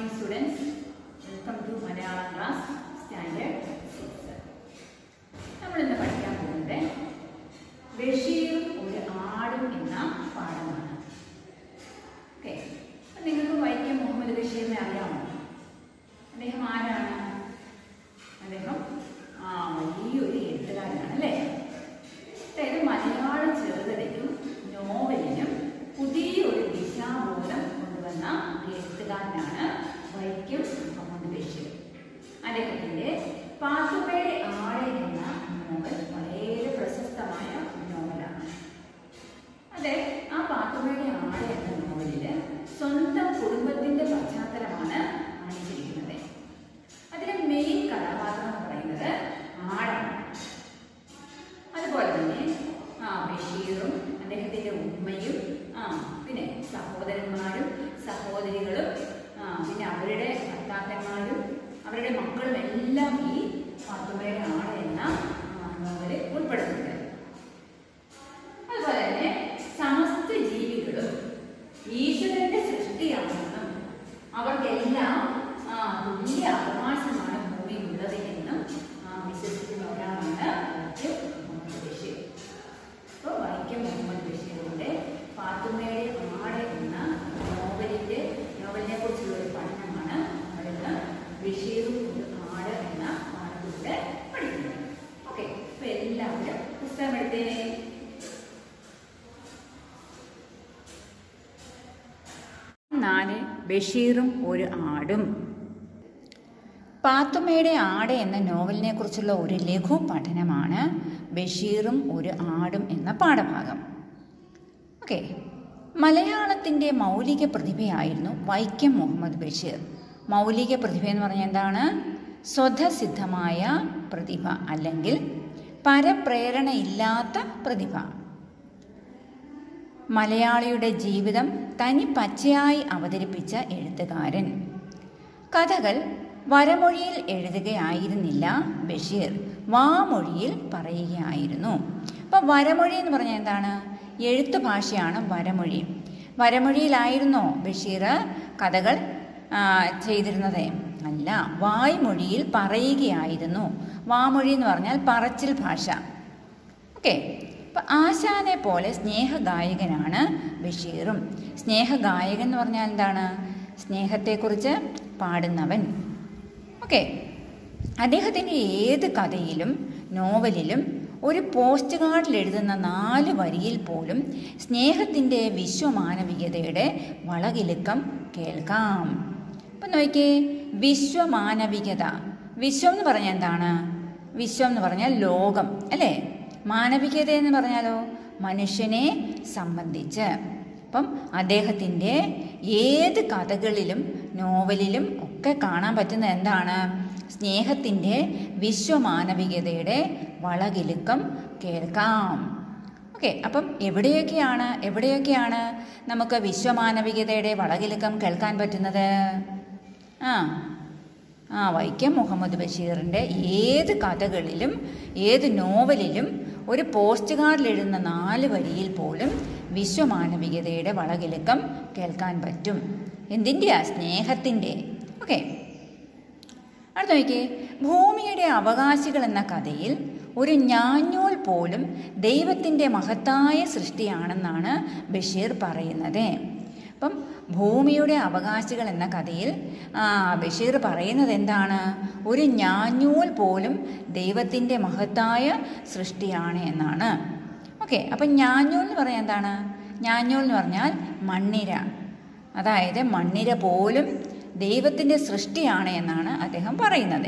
morning students. Welcome to Malayalam class standard 6. നമ്മൾ ഇന്ന് പഠിക്കാൻ പോകുന്നത് ബഷീറും ഒരു ആടും എന്ന പാഠമാണ് ഓക്കെ നിങ്ങൾക്ക് വൈക്കം മുഹമ്മദ് ബഷീറിനെ അറിയാമോ അദ്ദേഹം ആരാണ് അദ്ദേഹം ആ വലിയൊരു എഴുത്തുകാരനാണ് അല്ലേ അതായത് മലയാള ചെറുകഥയ്ക്കും നോവലിനും പുതിയൊരു ദിശാബോധം കൊണ്ടുവന്ന ഒരു എഴുത്തുകാരനാണ് വൈക്കം മുഹമ്മദ് ബഷീർ അദ്ദേഹത്തിന്റെ പാത്തുമ്മയുടെ ആട് എന്ന നോവൽ വളരെ പ്രശസ്തമായ നോവലാണ് അതെ ആ പാത്തുമ്മയുടെ ആട് എന്ന നോവലില് സ്വന്തം കുടുംബത്തിന്റെ പശ്ചാത്തലമാണ് കാണിച്ചിരിക്കുന്നത് അതിലെ മെയിൻ കഥാപാത്രം എന്ന് പറയുന്നത് ആടാണ് അതുപോലെ തന്നെ ആ ബഷീറും അദ്ദേഹത്തിന്റെ ഉമ്മയും ആ പിന്നെ സഹോദരന്മാരും സഹോദരികളും ആ പിന്നെ അവരുടെ ഭർത്താക്കന്മാരും അവരുടെ മക്കളും എല്ലാം ഈ പാത്തുമ്മയുടെ ആട് എന്ന ആ, നോവലിൽ ഉൾപ്പെടുന്നുണ്ട് അതുപോലെ തന്നെ സമസ്ത ജീവികളും ഈശ്വരന്റെ സൃഷ്ടിയാണെന്നും അവർക്കെല്ലാം ആ, തുല്യ അവകാശമാണ് ഭൂമിയിലുള്ളത് എന്നും ആ, വിശ്വസിക്കുന്ന ഒരാളാണ് വൈക്കം മുഹമ്മദ് ബഷീർ അപ്പോൾ വൈക്കം മുഹമ്മദ് ബഷീറിന്റെ പാത്തുമ്മയുടെ ആട് എന്ന നോവലിന്റെ നോവലിനെ കുറിച്ചുള്ള ഒരു പഠനമാണ് നമ്മളിന്ന് ബഷീറും ഒരു ആട് എന്ന പാഠത്തിലൂടെ പഠിക്കുന്നത് ഓക്കെ അപ്പൊ എല്ലാവരും പുസ്തകം എടുത്തേ നാല് ബഷീറും ഒരു ആടും പാത്തുമ്മയുടെ ആട് എന്ന നോവലിനെ കുറിച്ചുള്ള ഒരു ലഘു പഠനമാണ് ബഷീറും ഒരു ആടും എന്ന പാഠഭാഗം ഓക്കെ മലയാളത്തിൻ്റെ മൗലിക പ്രതിഭയായിരുന്നു വൈക്കം മുഹമ്മദ് ബഷീർ മൗലിക പ്രതിഭ എന്ന് പറഞ്ഞാൽ എന്താണ് സ്വതസിദ്ധമായ പ്രതിഭ അല്ലെങ്കിൽ പരപ്രേരണയില്ലാത്ത പ്രതിഭ മലയാളിയുടെ ജീവിതം തനി പച്ചയായി അവതരിപ്പിച്ച എഴുത്തുകാരൻ കഥകൾ വരമൊഴിയിൽ എഴുതുകയായിരുന്നില്ല ബഷീർ വാമൊഴിയിൽ പറയുകയായിരുന്നു അപ്പം വരമൊഴി എന്ന് പറഞ്ഞാൽ എന്താണ് എഴുത്തു ഭാഷയാണ് വരമൊഴി വരമൊഴിയിലായിരുന്നോ ബഷീർ കഥകൾ ആ, ചെയ്തിരുന്നത് അല്ല വായ്മൊഴിയിൽ പറയുകയായിരുന്നു വാമൊഴി എന്ന് പറഞ്ഞാൽ പറച്ചിൽ ഭാഷ ഓക്കെ അപ്പൊ ആശാനെ പോലെ സ്നേഹഗായകനാണ് ബഷീറും സ്നേഹഗായകൻ എന്ന് പറഞ്ഞാൽ എന്താണ് സ്നേഹത്തെക്കുറിച്ച് പാടുന്നവൻ ഓക്കെ അദ്ദേഹത്തിൻ്റെ ഏത് കഥയിലും നോവലിലും ഒരു പോസ്റ്റ് കാർഡിൽ എഴുതുന്ന നാല് വരിയിൽ പോലും സ്നേഹത്തിൻ്റെ വിശ്വമാനവികതയുടെ വളകിലുക്കം കേൾക്കാം അപ്പം നോക്കിയേ വിശ്വമാനവികത വിശ്വം എന്ന് പറഞ്ഞാൽ എന്താണ് വിശ്വം എന്ന് പറഞ്ഞാൽ ലോകം അല്ലേ മാനവികത എന്ന് പറഞ്ഞാലോ മനുഷ്യനെ സംബന്ധിച്ച് അപ്പം അദ്ദേഹത്തിൻ്റെ ഏത് കഥകളിലും നോവലിലും ഒക്കെ കാണാൻ പറ്റുന്ന എന്താണ് സ്നേഹത്തിൻ്റെ വിശ്വമാനവികതയുടെ വളകിലുക്കം കേൾക്കാം ഓക്കെ അപ്പം എവിടെയൊക്കെയാണ് എവിടെയൊക്കെയാണ് നമുക്ക് വിശ്വമാനവികതയുടെ വളകിലുക്കം കേൾക്കാൻ പറ്റുന്നത് ആ ആ വൈക്കം മുഹമ്മദ് ബഷീറിൻ്റെ ഏത് കഥകളിലും ഏത് നോവലിലും ഒരു പോസ്റ്റ് കാർഡിൽ എഴുതുന്ന നാല് വരിയിൽ പോലും വിശ്വമാനവികതയുടെ വളകിലുക്കം കേൾക്കാൻ പറ്റും എന്തിൻ്റെയാ സ്നേഹത്തിൻ്റെ ഓക്കെ അടുത്ത നോക്കിയേ ഭൂമിയുടെ അവകാശികൾ എന്ന കഥയിൽ ഒരു ഞാഞ്ഞൂൽ പോലും ദൈവത്തിൻ്റെ മഹത്തായ സൃഷ്ടിയാണെന്നാണ് ബഷീർ പറയുന്നത് അപ്പം ഭൂമിയുടെ അവകാശികൾ എന്ന കഥയിൽ ആ, ബഷീർ പറയുന്നത് എന്താണ് ഒരു ഞാഞ്ഞൂൽ പോലും ദൈവത്തിൻ്റെ മഹത്തായ സൃഷ്ടിയാണ് എന്നാണ് ഓക്കെ അപ്പം ഞാഞ്ഞൂൽ എന്ന് പറഞ്ഞാൽ എന്താണ് ഞാഞ്ഞൂൽ എന്ന് പറഞ്ഞാൽ മണ്ണിര അതായത് മണ്ണിര പോലും ദൈവത്തിൻ്റെ സൃഷ്ടിയാണ് എന്നാണ് അദ്ദേഹം പറയുന്നത്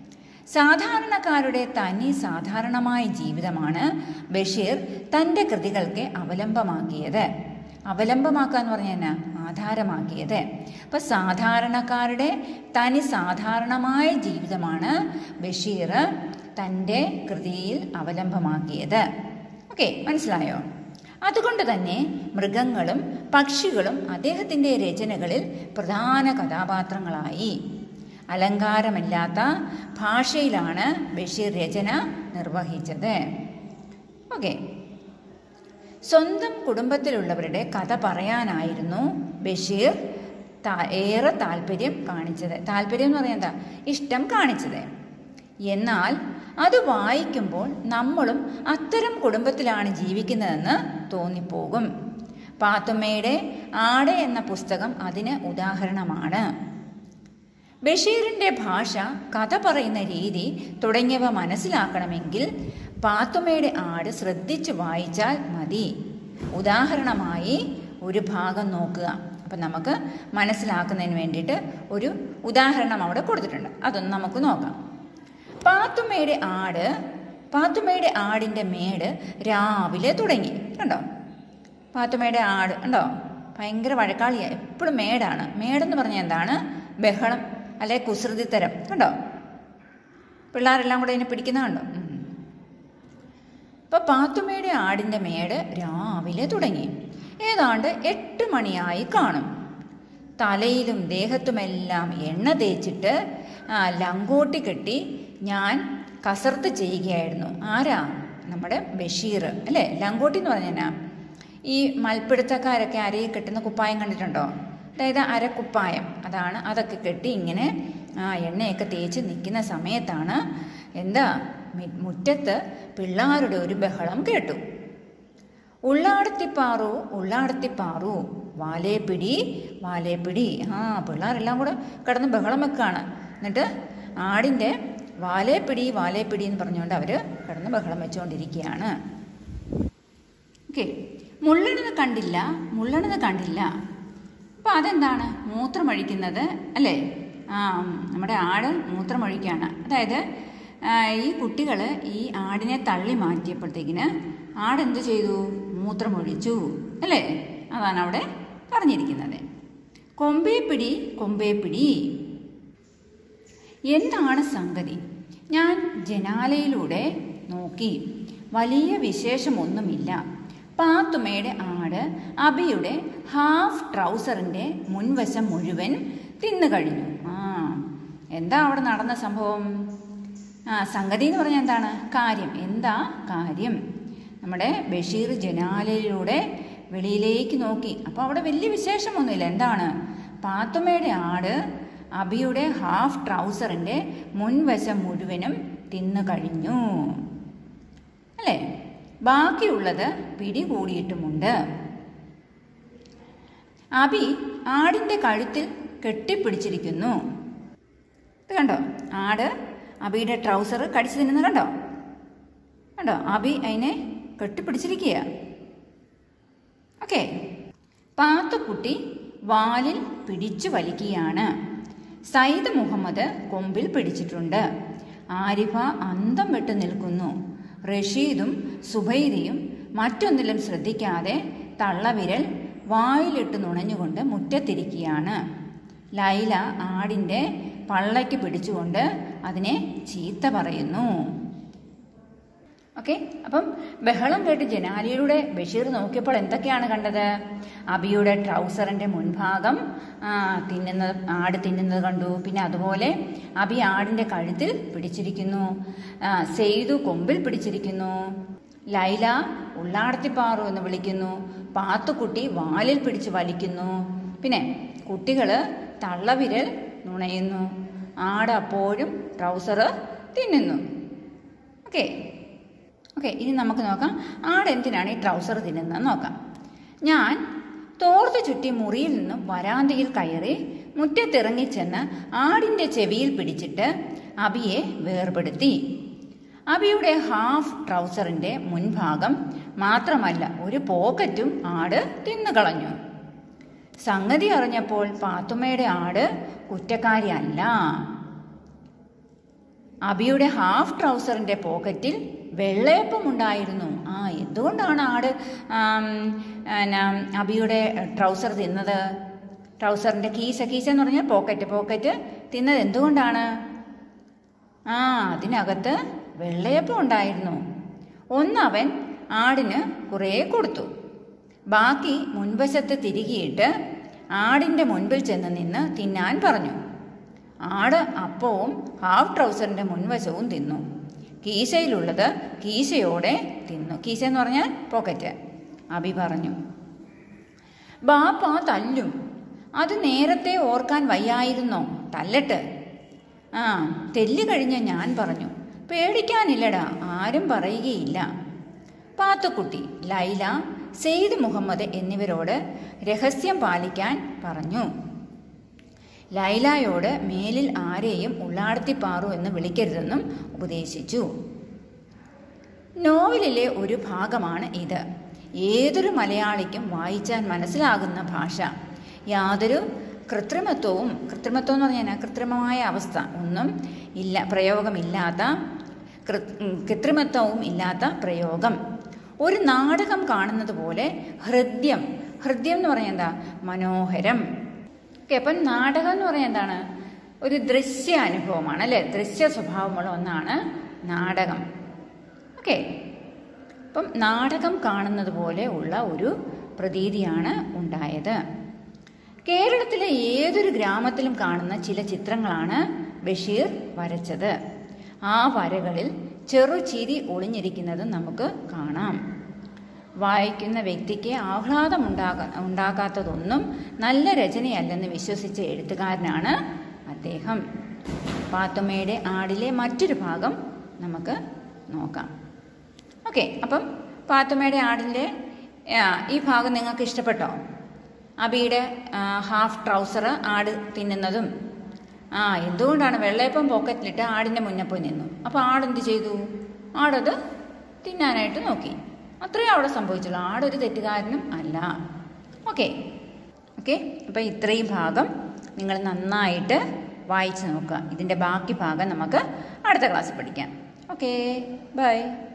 സാധാരണക്കാരുടെ തനി സാധാരണമായ ജീവിതമാണ് ബഷീർ തൻ്റെ കൃതികൾക്ക് അവലംബമാക്കിയത് അവലംബമാക്കുക എന്ന് പറഞ്ഞാൽ എന്നാ ആധാരമാക്കിയത് അപ്പം സാധാരണക്കാരുടെ തനി സാധാരണമായ ജീവിതമാണ് ബഷീർ തൻ്റെ കൃതിയിൽ അവലംബമാക്കിയത് ഓക്കെ മനസ്സിലായോ അതുകൊണ്ട് തന്നെ മൃഗങ്ങളും പക്ഷികളും അദ്ദേഹത്തിൻ്റെ രചനകളിൽ പ്രധാന കഥാപാത്രങ്ങളായി അലങ്കാരമില്ലാത്ത ഭാഷയിലാണ് ബഷീർ രചന നിർവഹിച്ചത് ഓക്കെ സ്വന്തം കുടുംബത്തിലുള്ളവരുടെ കഥ പറയാനായിരുന്നു ബഷീർ താ- ഏറെ താല്പര്യം കാണിച്ചത് താല്പര്യം എന്ന് പറഞ്ഞാൽ എന്താ ഇഷ്ടം കാണിച്ചത് എന്നാൽ അത് വായിക്കുമ്പോൾ നമ്മളും അത്തരം കുടുംബത്തിലാണ് ജീവിക്കുന്നതെന്ന് തോന്നിപ്പോകും പാത്തുമ്മയുടെ ആട് എന്ന പുസ്തകം അതിന് ഉദാഹരണമാണ് ബഷീറിന്റെ ഭാഷ കഥ പറയുന്ന രീതി തുടങ്ങിയവ മനസ്സിലാക്കണമെങ്കിൽ പാത്തുമ്മയുടെ ആട് ശ്രദ്ധിച്ച് വായിച്ചാൽ മതി ഉദാഹരണമായി ഒരു ഭാഗം നോക്കുക അപ്പം നമുക്ക് മനസ്സിലാക്കുന്നതിന് വേണ്ടിയിട്ട് ഒരു ഉദാഹരണം അവിടെ കൊടുത്തിട്ടുണ്ട് അതൊന്ന് നമുക്ക് നോക്കാം പാത്തുമ്മയുടെ ആട് പാത്തുമ്മയുടെ ആടിൻ്റെ മേട് രാവിലെ തുടങ്ങി കണ്ടോ പാത്തുമ്മയുടെ ആട് ഉണ്ടോ ഭയങ്കര വഴക്കാളിയാണ് എപ്പോഴും മേടാണ് മേടെന്ന് പറഞ്ഞാൽ എന്താണ് ബഹളം അല്ലെ കുസൃതിത്തരം കണ്ടോ പിള്ളേരെല്ലാം കൂടെ ഇതിനെ പിടിക്കുന്ന കണ്ടോ ഉം. അപ്പൊ പാത്തുമ്മയുടെ ആടിന്റെ മേട് രാവിലെ തുടങ്ങി ഏതാണ്ട് എട്ട് മണിയായി കാണും തലയിലും ദേഹത്തുമെല്ലാം എണ്ണ തേച്ചിട്ട് ആ, ലങ്കോട്ടി കെട്ടി ഞാൻ കസർത്ത് ചെയ്യുകയായിരുന്നു ആരാ നമ്മുടെ ബഷീർ അല്ലേ ലങ്കോട്ടി എന്ന് പറഞ്ഞാ ഈ മൽപ്പിടുത്തക്കാരൊക്കെ അരയിൽ കെട്ടുന്ന കുപ്പായം കണ്ടിട്ടുണ്ടോ അതായത് അരക്കുപ്പായം അതാണ് അതൊക്കെ കെട്ടി ഇങ്ങനെ ആ എണ്ണയൊക്കെ തേച്ച് നിൽക്കുന്ന സമയത്താണ് എന്താ മി- മുറ്റത്ത് പിള്ളാരുടെ ഒരു ബഹളം കേട്ടു ഉള്ളാടത്തിപ്പാറു ഉള്ളാടത്തിപ്പാറു വാലേപ്പിടി വാലേപ്പിടി ആ പിള്ളേരെല്ലാം കൂടെ കിടന്ന് ബഹളം വെക്കാണ് എന്നിട്ട് ആടിൻ്റെ വാലേപ്പിടി വാലേപ്പിടി എന്ന് പറഞ്ഞുകൊണ്ട് അവർ കിടന്ന് ബഹളം വെച്ചുകൊണ്ടിരിക്കുകയാണ് ഓക്കെ മുള്ളണത് കണ്ടില്ല മുള്ളണത് കണ്ടില്ല അപ്പോൾ അതെന്താണ് മൂത്രമൊഴിക്കുന്നത് അല്ലേ ആ നമ്മുടെ ആട് മൂത്രമൊഴിക്കുകയാണ് അതായത് ആ, ഈ കുട്ടികൾ ഈ ആടിനെ തള്ളി മാറ്റിയപ്പോഴത്തേക്കിന് ആടെന്ത് ചെയ്തു മൂത്രമൊഴിച്ചു അല്ലേ അതാണ് അവിടെ പറഞ്ഞിരിക്കുന്നത് കൊമ്പേ പിടി കൊമ്പേ പിടി എന്താണ് സംഗതി ഞാൻ ജനാലയിലൂടെ നോക്കി വലിയ വിശേഷമൊന്നുമില്ല പാത്തുമ്മയുടെ ആട് അബിയുടെ ഹാഫ് ട്രൗസറിൻ്റെ മുൻവശം മുഴുവൻ തിന്നു കഴിഞ്ഞു ആ എന്താ അവിടെ നടന്ന സംഭവം ആ സംഗതി എന്ന് പറഞ്ഞാൽ എന്താണ് കാര്യം എന്താ കാര്യം നമ്മുടെ ബഷീർ ജനാലയിലൂടെ വെളിയിലേക്ക് നോക്കി അപ്പോൾ അവിടെ വലിയ വിശേഷമൊന്നുമില്ല എന്താണ് പാത്തുമ്മയുടെ ആട് അബിയുടെ ഹാഫ് ട്രൗസറിൻ്റെ മുൻവശം മുഴുവനും തിന്നു കഴിഞ്ഞു അല്ലേ ബാക്കിയുള്ളത് പിടികൂടിയിട്ടുമുണ്ട് അബി ആടിൻ്റെ കഴുത്തിൽ കെട്ടിപ്പിടിച്ചിരിക്കുന്നു ഇത് കണ്ടോ ആട് അബിയുടെ ട്രൗസർ കടിച്ചു തിന്നുന്നത് കണ്ടോ കണ്ടോ അബി അതിനെ കെട്ടിപ്പിടിച്ചിരിക്കുക ഓക്കെ പാത്തുക്കുട്ടി വാലിൽ പിടിച്ചു വലിക്കുകയാണ് സയ്യിദ് മുഹമ്മദ് കൊമ്പിൽ പിടിച്ചിട്ടുണ്ട് ആരിഫ അന്തം വിട്ട് നിൽക്കുന്നു റഷീദും സുബൈദിയും മറ്റൊന്നിലും ശ്രദ്ധിക്കാതെ തള്ളവിരൽ വായിലിട്ട് നുണഞ്ഞുകൊണ്ട് മുറ്റത്തിരിക്കുകയാണ് ലൈല ആടിൻ്റെ പള്ളയ്ക്ക് പിടിച്ചുകൊണ്ട് അതിനെ ചീത്ത പറയുന്നു ഓക്കെ അപ്പം ബഹളം കേട്ട് ജനാലിയിലൂടെ ബഷീർ നോക്കിയപ്പോൾ എന്തൊക്കെയാണ് കണ്ടത് അബിയുടെ ട്രൗസറിന്റെ മുൻഭാഗം ആ, തിന്നുന്നത് ആട് തിന്നുന്നത് കണ്ടു പിന്നെ അതുപോലെ അബി ആടിന്റെ കഴുത്തിൽ പിടിച്ചിരിക്കുന്നു ആ, സെയ്തു കൊമ്പിൽ പിടിച്ചിരിക്കുന്നു ലൈല ഉള്ളാടത്തിപ്പാറു എന്ന് വിളിക്കുന്നു പാത്തുക്കുട്ടി വാലിൽ പിടിച്ച് വലിക്കുന്നു പിന്നെ കുട്ടികൾ തള്ളവിരൽ നുണയുന്നു ആട് അപ്പോഴും ട്രൗസർ തിന്നുന്നു ഓക്കെ ഓക്കെ ഇനി നമുക്ക് നോക്കാം ആട് എന്തിനാണ് ഈ ട്രൗസർ തിന്നുന്നത് നോക്കാം ഞാൻ തോർത്ത് ചുറ്റി മുറിയിൽ നിന്നും വരാന്തയിൽ കയറി മുറ്റത്തിറങ്ങി ചെന്ന് ആടിൻ്റെ ചെവിയിൽ പിടിച്ചിട്ട് അബിയെ വേർപെടുത്തി അബിയുടെ ഹാഫ് ട്രൗസറിൻ്റെ മുൻഭാഗം മാത്രമല്ല ഒരു പോക്കറ്റും ആട് തിന്നുകളഞ്ഞു സംഗതി അറിഞ്ഞപ്പോൾ പാത്തുമ്മയുടെ ആട് കുറ്റക്കാരിയല്ല അബിയുടെ ഹാഫ് ട്രൗസറിന്റെ പോക്കറ്റിൽ വെള്ളയപ്പം ഉണ്ടായിരുന്നു ആ എന്തുകൊണ്ടാണ് ആട് ആം, എന്നാ, അബിയുടെ ട്രൗസർ തിന്നത് ട്രൗസറിന്റെ കീസ കീസ എന്ന് പറഞ്ഞാൽ പോക്കറ്റ് പോക്കറ്റ് തിന്നത് എന്തുകൊണ്ടാണ് ആ അതിനകത്ത് വെള്ളയപ്പം ഉണ്ടായിരുന്നു ഒന്നവൻ ആടിന് കുറേ കൊടുത്തു ബാക്കി മുൻവശത്ത് തിരികിയിട്ട് ആടിൻ്റെ മുൻപിൽ ചെന്ന് നിന്ന് തിന്നാൻ പറഞ്ഞു ആട് അപ്പവും ഹാഫ് ട്രൗസറിൻ്റെ മുൻവശവും തിന്നു കീശയിലുള്ളത് കീശയോടെ തിന്നു കീശ എന്ന് പറഞ്ഞാൽ പോക്കറ്റ് അബി പറഞ്ഞു ബാപ്പ തല്ലും അത് നേരത്തെ ഓർക്കാൻ വയ്യായിരുന്നോ തല്ലട്ട് ആ തെല്ല് കഴിഞ്ഞ ഞാൻ പറഞ്ഞു പേടിക്കാനില്ലടാ ആരും പറയുകയില്ല പാത്തുക്കുട്ടി ലൈല സെയ്ദ് മുഹമ്മദ് എന്നിവരോട് രഹസ്യം പാലിക്കാൻ പറഞ്ഞു ലൈലായോട് മേലിൽ ആരെയും ഉള്ളാടത്തിപ്പാറു എന്ന് വിളിക്കരുതെന്നും ഉപദേശിച്ചു നോവലിലെ ഒരു ഭാഗമാണ് ഇത് ഏതൊരു മലയാളിക്കും വായിച്ചാൽ മനസ്സിലാകുന്ന ഭാഷ യാതൊരു കൃത്രിമത്വവും കൃത്രിമത്വം എന്ന് പറഞ്ഞാൽ കൃത്രിമമായ അവസ്ഥ ഒന്നും ഇല്ല പ്രയോഗമില്ലാത്ത കൃ- ഉം, കൃത്രിമത്വവും ഇല്ലാത്ത പ്രയോഗം ഒരു നാടകം കാണുന്നത് പോലെ ഹൃദ്യം ഹൃദ്യം എന്ന് പറഞ്ഞാൽ എന്താ മനോഹരം ഓക്കെ അപ്പം നാടകം എന്ന് പറഞ്ഞാൽ എന്താണ് ഒരു ദൃശ്യ അനുഭവമാണ് അല്ലേ ദൃശ്യ സ്വഭാവമുള്ള ഒന്നാണ് നാടകം ഓക്കെ അപ്പം നാടകം കാണുന്നത് പോലെ ഉള്ള ഒരു പ്രതീതിയാണ് ഉണ്ടായത് കേരളത്തിലെ ഏതൊരു ഗ്രാമത്തിലും കാണുന്ന ചില ചിത്രങ്ങളാണ് ബഷീർ വരച്ചത് ആ വരകളിൽ ചെറു ചിരി ഒളിഞ്ഞിരിക്കുന്നത് നമുക്ക് കാണാം വായിക്കുന്ന വ്യക്തിക്ക് ആഹ്ലാദം ഉണ്ടാകാ ഉണ്ടാക്കാത്തതൊന്നും നല്ല രചനയല്ലെന്ന് വിശ്വസിച്ച എഴുത്തുകാരനാണ് അദ്ദേഹം പാത്തുമ്മയുടെ ആടിലെ മറ്റൊരു ഭാഗം നമുക്ക് നോക്കാം ഓക്കെ അപ്പം പാത്തുമ്മയുടെ ആടിൻ്റെ ആ, ഈ ഭാഗം നിങ്ങൾക്ക് ഇഷ്ടപ്പെട്ടോ അബിയുടെ ആ, ഹാഫ് ട്രൗസർ ആട് തിന്നുന്നതും ആ എന്തുകൊണ്ടാണ് വെള്ളയപ്പം പോക്കറ്റിലിട്ട് ആടിൻ്റെ മുന്നേ പോയി നിന്നു അപ്പോൾ ആടെന്ത് ചെയ്തു ആടത് തിന്നാനായിട്ട് നോക്കി അത്രേ അവിടെ സംഭവിച്ചുള്ളൂ ആടൊരു തെറ്റുകാരനും അല്ല ഓക്കെ ഓക്കെ അപ്പോൾ ഇത്രയും ഭാഗം നിങ്ങൾ നന്നായിട്ട് വായിച്ച് നോക്കുക ഇതിൻ്റെ ബാക്കി ഭാഗം നമുക്ക് അടുത്ത ക്ലാസ്സിൽ പഠിക്കാം ഓക്കെ ബൈ